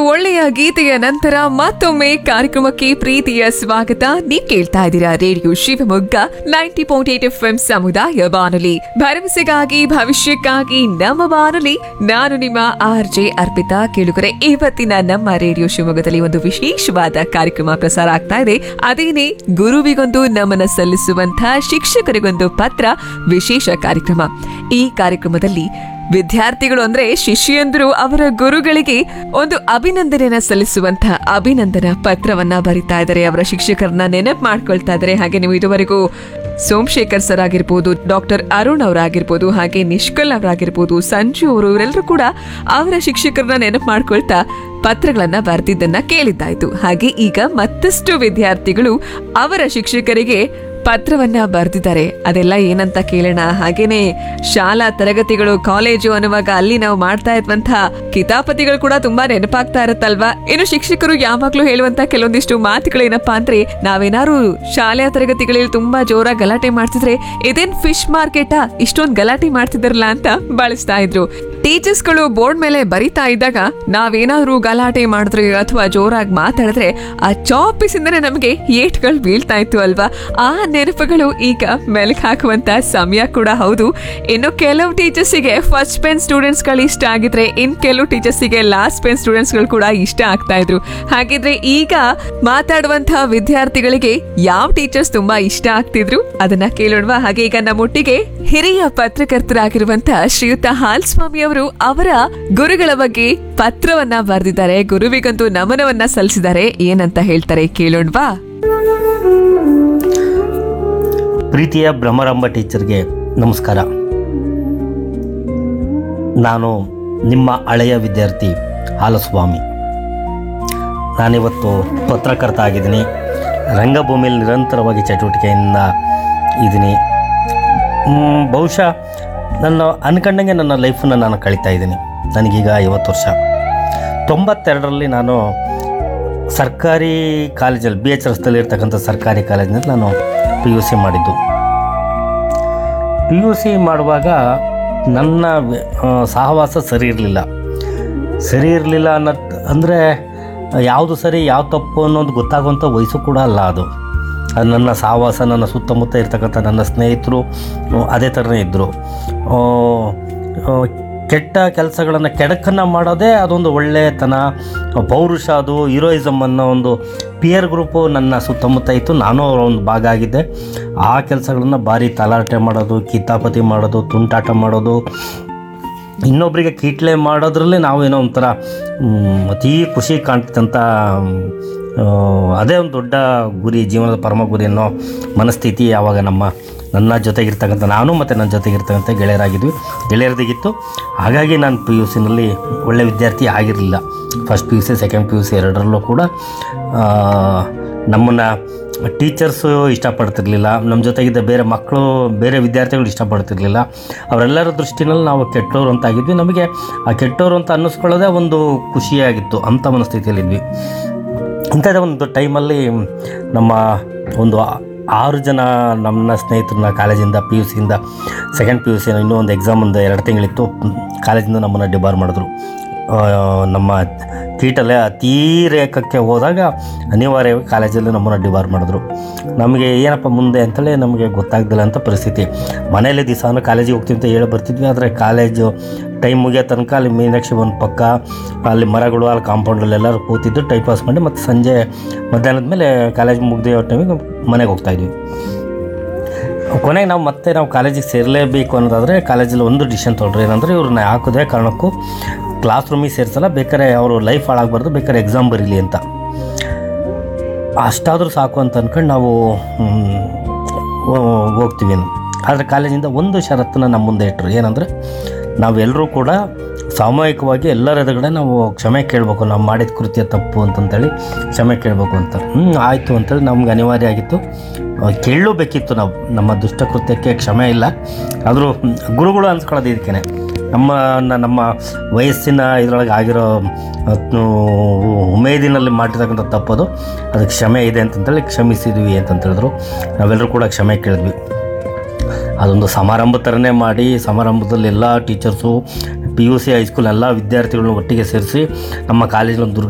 ಒಳ್ಳೆಯ ಗೀತೆಯ ನಂತರ ಮತ್ತೊಮ್ಮೆ ಕಾರ್ಯಕ್ರಮಕ್ಕೆ ಪ್ರೀತಿಯ ಸ್ವಾಗತ ನೀವ್ ಕೇಳ್ತಾ ಇದ್ದೀರಾ radio Shivamogga ninety point eight F M ಸಮುದಾಯ ಬಾನುಲಿ ಭರವಸೆಗಾಗಿ ಭವಿಷ್ಯಕ್ಕಾಗಿ ನಮ್ಮ ಬಾನುಲಿ ನಾನು ನಿಮ್ಮ ಆರ್ ಜೆ ಅರ್ಪಿತಾ ಕೇಳುಗರೆ ಇವತ್ತಿನ ನಮ್ಮ ರೇಡಿಯೋ ಶಿವಮೊಗ್ಗದಲ್ಲಿ ಒಂದು ವಿಶೇಷವಾದ ಕಾರ್ಯಕ್ರಮ ಪ್ರಸಾರ ಆಗ್ತಾ ಇದೆ ಅದೇನೆ ಗುರುವಿಗೊಂದು ನಮನ ಸಲ್ಲಿಸುವಂತಹ ಶಿಕ್ಷಕರಿಗೊಂದು ಪತ್ರ ವಿಶೇಷ ಕಾರ್ಯಕ್ರಮ ಈ ಕಾರ್ಯಕ್ರಮದಲ್ಲಿ ವಿದ್ಯಾರ್ಥಿಗಳು ಅಂದ್ರೆ ಶಿಷ್ಯಂದ್ರು ಅವರ ಗುರುಗಳಿಗೆ ಒಂದು ಅಭಿನಂದನೆಯನ್ನ ಸಲ್ಲಿಸುವಂತಹ ಅಭಿನಂದನಾ ಪತ್ರವನ್ನ ಬರಿತಾ ಇದ್ದಾರೆ ಅವರ ಶಿಕ್ಷಕರನ್ನ ನೆನಪು ಮಾಡ್ಕೊಳ್ತಾ ಇದ್ದಾರೆ ಹಾಗೆ ನೀವು ಇದುವರೆಗೂ ಸೋಮಶೇಖರ್ ಸರ್ ಆಗಿರ್ಬೋದು ಡಾಕ್ಟರ್ ಅರುಣ್ ಅವರಾಗಿರ್ಬೋದು ಹಾಗೆ ನಿಷ್ಕಲ್ ಅವರಾಗಿರ್ಬೋದು ಸಂಜು ಅವರು ಇವರೆಲ್ಲರೂ ಕೂಡ ಅವರ ಶಿಕ್ಷಕರನ್ನ ನೆನಪು ಮಾಡ್ಕೊಳ್ತಾ ಪತ್ರಗಳನ್ನ ಬರೆದಿದ್ದನ್ನ ಕೇಳಿದ್ದಾಯ್ತು ಹಾಗೆ ಈಗ ಮತ್ತಷ್ಟು ವಿದ್ಯಾರ್ಥಿಗಳು ಅವರ ಶಿಕ್ಷಕರಿಗೆ ಪತ್ರವನ್ನ ಬರೆದಿದ್ದಾರೆ ಅದೆಲ್ಲ ಏನಂತ ಕೇಳೋಣ ಹಾಗೇನೆ ಶಾಲಾ ತರಗತಿಗಳು ಕಾಲೇಜು ಅನ್ನುವಾಗ ಅಲ್ಲಿ ನಾವು ಮಾಡ್ತಾ ಇರುವಂತಹ ಕಿತಾಪತಿಗಳು ಕೂಡ ತುಂಬಾ ನೆನಪಾಗ್ತಾ ಇರುತ್ತಲ್ವಾ ಇನ್ನು ಶಿಕ್ಷಕರು ಯಾವಾಗ್ಲೂ ಹೇಳುವಂತ ಕೆಲವೊಂದಿಷ್ಟು ಮಾತುಗಳು ಏನಪ್ಪಾ ಅಂದ್ರೆ ನಾವೇನಾದ್ರು ಶಾಲೆಯ ತರಗತಿಗಳಲ್ಲಿ ತುಂಬಾ ಜೋರಾಗಿ ಗಲಾಟೆ ಮಾಡ್ತಿದ್ರೆ ಇದೇನ್ ಫಿಶ್ ಮಾರ್ಕೆಟಾ ಇಷ್ಟೊಂದು ಗಲಾಟೆ ಮಾಡ್ತಿದಾರಲ್ಲ ಅಂತ ಬಳಸ್ತಾ ಇದ್ರು ಟೀಚರ್ಸ್ಗಳು ಬೋರ್ಡ್ ಮೇಲೆ ಬರಿತಾ ಇದ್ದಾಗ ನಾವೇನಾದ್ರೂ ಗಲಾಟೆ ಮಾಡಿದ್ರೆ ಅಥವಾ ಜೋರಾಗಿ ಮಾತಾಡಿದ್ರೆ ಆ ಚಾಪಿಸಿಂದನೇ ನಮಗೆ ಏಟ್ಗಳು ಬೀಳ್ತಾ ಇತ್ತು ಅಲ್ವಾ ಆ ನೆನಪುಗಳು ಈಗ ಮೆಲುಕು ಹಾಕುವಂತ ಸಮಯ ಕೂಡ ಹೌದು ಇನ್ನು ಕೆಲವು ಟೀಚರ್ಸಿಗೆ ಫಸ್ಟ್ ಪೆನ್ ಸ್ಟೂಡೆಂಟ್ಸ್ಗಳು ಇಷ್ಟ ಆಗಿದ್ರೆ ಇನ್ ಕೆಲವು ಟೀಚರ್ಸಿಗೆ ಲಾಸ್ಟ್ ಪೆನ್ ಸ್ಟೂಡೆಂಟ್ಸ್ಗಳು ಕೂಡ ಇಷ್ಟ ಆಗ್ತಾ ಇದ್ರು ಹಾಗಿದ್ರೆ ಈಗ ಮಾತಾಡುವಂತಹ ವಿದ್ಯಾರ್ಥಿಗಳಿಗೆ ಯಾವ ಟೀಚರ್ಸ್ ತುಂಬಾ ಇಷ್ಟ ಆಗ್ತಿದ್ರು ಅದನ್ನ ಕೇಳೋಣವಾ ಹಾಗೆ ಈಗ ನಮ್ಮೊಟ್ಟಿಗೆ ಹಿರಿಯ ಪತ್ರಕರ್ತರಾಗಿರುವಂತಹ ಶ್ರೀಯುತ ಹಾಲ್ಸ್ವಾಮಿ ಅವರು ಅವರ ಗುರುಗಳ ಬಗ್ಗೆ ಪತ್ರವನ್ನ ಬರೆದಿದ್ದಾರೆ ಗುರುವಿಗಂತೂ ನಮನವನ್ನ ಸಲ್ಲಿಸಿದ್ದಾರೆ ಏನಂತ ಹೇಳ್ತಾರೆ ಕೇಳೋಣವಾ ಪ್ರೀತಿಯ ಭ್ರಮರಂಭ ಟೀಚರ್ಗೆ ನಮಸ್ಕಾರ ನಾನು ನಿಮ್ಮ ಹಳೆಯ ವಿದ್ಯಾರ್ಥಿ ಹಾಲಸ್ವಾಮಿ ನಾನಿವತ್ತು ಪತ್ರಕರ್ತ ಆಗಿದ್ದೀನಿ ರಂಗಭೂಮಿಯಲ್ಲಿ ನಿರಂತರವಾಗಿ ಚಟುವಟಿಕೆಯಿಂದ ಇದ್ದೀನಿ ಮ್, ಬಹುಶಃ ನನ್ನ ಅನ್ಕಂಡಂಗೆ ನನ್ನ ಲೈಫನ್ನು ನಾನು ಕಳೀತಾ ಇದ್ದೀನಿ ನನಗೀಗ ಐವತ್ತು ವರ್ಷ ತೊಂಬತ್ತೆರಡರಲ್ಲಿ ನಾನು ಸರ್ಕಾರಿ ಕಾಲೇಜಲ್ಲಿ ಬಿ ಎಚ್ ರಸ್ತೆಯಲ್ಲಿ ಇರ್ತಕ್ಕಂಥ ಸರ್ಕಾರಿ ಕಾಲೇಜಿನಲ್ಲಿ ನಾನು ಪಿ ಯು ಸಿ ಮಾಡಿದ್ದು ಪಿ ಯು ಸಿ ಮಾಡುವಾಗ ನನ್ನ ವೆ- ಆ, ಸಹವಾಸ ಸರಿ ಇರಲಿಲ್ಲ ಸರಿ ಇರಲಿಲ್ಲ ಅನ್ನೋ ಅಂದರೆ ಯಾವುದು ಸರಿ ಯಾವ ತಪ್ಪು ಅನ್ನೋದು ಗೊತ್ತಾಗುವಂಥ ವಯಸ್ಸು ಕೂಡ ಅಲ್ಲ ಅದು ಅದು ನನ್ನ ಸಹವಾಸ ನನ್ನ ಸುತ್ತಮುತ್ತ ಇರ್ತಕ್ಕಂಥ ನನ್ನ ಸ್ನೇಹಿತರು ಆ, ಅದೇ ಥರನೇ ಇದ್ದರು ಕೆಟ್ಟ ಕೆಲಸಗಳನ್ನು ಕೆಡಕನ್ನು ಮಾಡೋದೇ ಅದೊಂದು ಒಳ್ಳೆಯತನ ಪೌರುಷ ಅದು ಹೀರೋಯಿಸಮ್ ಅನ್ನೋ ಒಂದು ಪಿಯರ್ ಗ್ರೂಪು ನನ್ನ ಸುತ್ತಮುತ್ತ ಇತ್ತು ನಾನು ಅವರ ಒಂದು ಭಾಗ ಆಗಿದ್ದೆ ಆ ಕೆಲಸಗಳನ್ನು ಭಾರಿ ತಲಾಟೆ ಮಾಡೋದು ಕಿತಾಪತಿ ಮಾಡೋದು ತುಂಟಾಟ ಮಾಡೋದು ಇನ್ನೊಬ್ಬರಿಗೆ ಕೀಟ್ಲೆ ಮಾಡೋದ್ರಲ್ಲೇ ನಾವು ಏನೋ ಒಂಥರ ಮ್, ಅತೀ ಖುಷಿ ಕಾಣ್ತಂಥ ಆ, ಅದೇ ಒಂದು ದೊಡ್ಡ ಗುರಿ ಜೀವನದ ಪರಮ ಗುರಿ ಅನ್ನೋ ಮನಸ್ಥಿತಿ ಆವಾಗ ನಮ್ಮ ನನ್ನ ಜೊತೆಗಿರ್ತಕ್ಕಂಥ ನಾನು ಮತ್ತು ನನ್ನ ಜೊತೆಗಿರ್ತಕ್ಕಂಥ ಗೆಳೆಯರಾಗಿದ್ವಿ ಗೆಳೆಯರದಿಗಿತ್ತು ಹಾಗಾಗಿ ನಾನು ಪಿ ಯು ಸಿನಲ್ಲಿ ಒಳ್ಳೆ ವಿದ್ಯಾರ್ಥಿ ಆಗಿರಲಿಲ್ಲ first P U C second P U C ಎರಡರಲ್ಲೂ ಕೂಡ ನಮ್ಮನ್ನು ಟೀಚರ್ಸು ಇಷ್ಟಪಡ್ತಿರ್ಲಿಲ್ಲ ನಮ್ಮ ಜೊತೆಗಿದ್ದ ಬೇರೆ ಮಕ್ಕಳು ಬೇರೆ ವಿದ್ಯಾರ್ಥಿಗಳು ಇಷ್ಟಪಡ್ತಿರ್ಲಿಲ್ಲ ಅವರೆಲ್ಲರ ದೃಷ್ಟಿನಲ್ಲಿ ನಾವು ಕೆಟ್ಟವರು ಅಂತ ಆಗಿದ್ವಿ ನಮಗೆ ಆ ಕೆಟ್ಟವರು ಅಂತ ಅನ್ನಿಸ್ಕೊಳ್ಳೋದೇ ಒಂದು ಖುಷಿಯಾಗಿತ್ತು ಅಂಥ ಮನಸ್ಥಿತಿಯಲ್ಲಿದ್ವಿ ಇಂಥದ್ದೇ ಒಂದು ಟೈಮಲ್ಲಿ ನಮ್ಮ ಒಂದು ಆ- ಆರು ಜನ ನಮ್ಮ ಸ್ನೇಹಿತರನ್ನ ಕಾಲೇಜಿಂದ ಪಿ ಯು ಸಿಯಿಂದ ಸೆಕೆಂಡ್ ಪಿ ಯು ಸಿ ಇನ್ನೂ ಒಂದು ಎಕ್ಸಾಮ್ ಒಂದು ಎರಡು ತಿಂಗಳಿತ್ತು ಕಾಲೇಜಿಂದ ನಮ್ಮನ್ನು ಡಿಬಾರ್ ಮಾಡಿದ್ರು ಆ, ನಮ್ಮ ಕೀಟಲ್ಲೇ ಅತೀ ರೇಖಕ್ಕೆ ಹೋದಾಗ ಅನಿವಾರ್ಯವಾಗಿ ಕಾಲೇಜಲ್ಲಿ ನಮ್ಮನ್ನು ಡಿಬಾರ್ ಮಾಡಿದ್ರು ನಮಗೆ ಏನಪ್ಪ ಮುಂದೆ ಅಂತೇಳಿ ನಮಗೆ ಗೊತ್ತಾಗ್ದಿಲ್ಲ ಅಂತ ಪರಿಸ್ಥಿತಿ ಮನೇಲಿ ದಿವಸ ಕಾಲೇಜಿಗೆ ಹೋಗ್ತೀವಿ ಅಂತ ಹೇಳಿ ಬರ್ತಿದ್ವಿ ಆದರೆ ಕಾಲೇಜು ಟೈಮ್ ಮುಗಿಯೋ ತನಕ ಅಲ್ಲಿ ಮೀನಾಕ್ಷಿ ಒಂದು ಪಕ್ಕ ಅಲ್ಲಿ ಮರಗಳು ಅಲ್ಲಿ ಕಾಂಪೌಂಡಲ್ಲಿ ಎಲ್ಲರೂ ಕೂತಿದ್ದು ಟೈಮ್ ಪಾಸ್ ಮಾಡಿ ಮತ್ತು ಸಂಜೆ ಮಧ್ಯಾಹ್ನದ ಮೇಲೆ ಕಾಲೇಜ್ ಮುಗ್ದೇ ಟೈಮಿಗೆ ಮನೆಗೆ ಹೋಗ್ತಾಯಿದ್ವಿ ಕೊನೆಗೆ ನಾವು ಮತ್ತೆ ನಾವು ಕಾಲೇಜಿಗೆ ಸೇರಲೇಬೇಕು ಅನ್ನೋದಾದರೆ ಕಾಲೇಜಲ್ಲಿ ಒಂದು ಡಿಸಿಷನ್ ತೊಗೊಂಡ್ರು ಏನಂದರೆ ಇವ್ರನ್ನ ಹಾಕೋದೇ ಕಾರಣಕ್ಕೂ ಕ್ಲಾಸ್ ರೂಮಿಗೆ ಸೇರಿಸಲ್ಲ ಬೇಕಾದ್ರೆ ಅವರು ಲೈಫ್ ಹಾಳಾಗಬಾರ್ದು ಬೇಕಾದ್ರೆ ಎಕ್ಸಾಮ್ ಬರೀಲಿ ಅಂತ ಅಷ್ಟಾದರೂ ಸಾಕು ಅಂತ ಅಂದ್ಕೊಂಡು ನಾವು ಹ್ಮ್, ಹೋ- ಹೋಗ್ತೀವಿ ಆದರೆ ಕಾಲೇಜಿಂದ ಒಂದು ಷರತ್ತನ್ನು ನಮ್ಮ ಮುಂದೆ ಇಟ್ಟರು ಏನಂದರೆ ನಾವೆಲ್ಲರೂ ಕೂಡ ಸಾಮೂಹಿಕವಾಗಿ ಎಲ್ಲರ ಎದುರುಗಡೆ ನಾವು ಕ್ಷಮೆ ಕೇಳಬೇಕು ನಾವು ಮಾಡಿದ ಕೃತ್ಯ ತಪ್ಪು ಅಂತಂತೇಳಿ ಕ್ಷಮೆ ಕೇಳಬೇಕು ಅಂತ ಹ್ಞೂ ಆಯಿತು ಅಂತೇಳಿ ನಮ್ಗೆ ಅನಿವಾರ್ಯ ಆಗಿತ್ತು ಆ, ಕೇಳಲೇಬೇಕಿತ್ತು ನಾವು ನಮ್ಮ ದುಷ್ಟಕೃತ್ಯಕ್ಕೆ ಕ್ಷಮೆ ಇಲ್ಲ ಆದರೂ ಗುರುಗಳು ಅನ್ಸ್ಕೊಳ್ಳೋದು ಇದಕ್ಕೇ ನಮ್ಮ ನ- ನಮ್ಮ ವಯಸ್ಸಿನ ಇದರೊಳಗೆ ಆಗಿರೋ ಅದ್ನು ಉಮೇದಿನಲ್ಲಿ ಮಾಡಿರ್ತಕ್ಕಂಥ ತಪ್ಪದು ಅದಕ್ಕೆ ಕ್ಷಮೆ ಇದೆ ಅಂತಂತೇಳಿ ಕ್ಷಮಿಸಿದ್ವಿ ಅಂತಂತ ಹೇಳಿದ್ರು ನಾವೆಲ್ಲರೂ ಕೂಡ ಕ್ಷಮೆ ಕೇಳಿದ್ವಿ ಅದೊಂದು ಸಮಾರಂಭ ಥರನೇ ಮಾಡಿ ಸಮಾರಂಭದಲ್ಲಿ ಎಲ್ಲ teachers P U C high school ಎಲ್ಲ ವಿದ್ಯಾರ್ಥಿಗಳನ್ನ ಒಟ್ಟಿಗೆ ಸೇರಿಸಿ ನಮ್ಮ ಕಾಲೇಜಿನ ಒಂದು ದುರ್ಗ